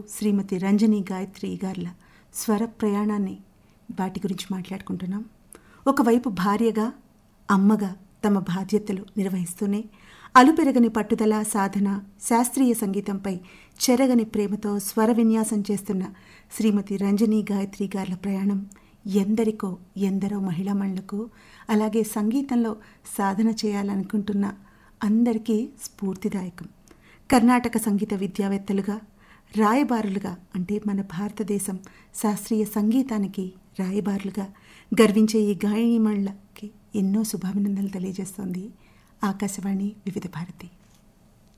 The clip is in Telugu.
శ్రీమతి రంజని గాయత్రి గార్ల స్వర ప్రయాణాన్ని వాటి గురించి మాట్లాడుకుంటున్నాం ఒకవైపు భార్యగా అమ్మగా తమ బాధ్యతలు నిర్వహిస్తూనే అలుపెరగని పట్టుదల సాధన శాస్త్రీయ సంగీతంపై చెరగని ప్రేమతో స్వర విన్యాసం చేస్తున్న శ్రీమతి రంజని గాయత్రి గార్ల ప్రయాణం ఎందరికో ఎందరో మహిళామణులకు అలాగే సంగీతంలో సాధన చేయాలనుకుంటున్న అందరికీ స్ఫూర్తిదాయకం కర్ణాటక సంగీత విద్యావేత్తలుగా రాయబారులుగా అంటే మన భారతదేశం శాస్త్రీయ సంగీతానికి రాయబారులుగా గర్వించే ఈ గాయనీమణులకి ఎన్నో శుభాభినందనలు తెలియజేస్తోంది ఆకాశవాణి వివిధ భారతి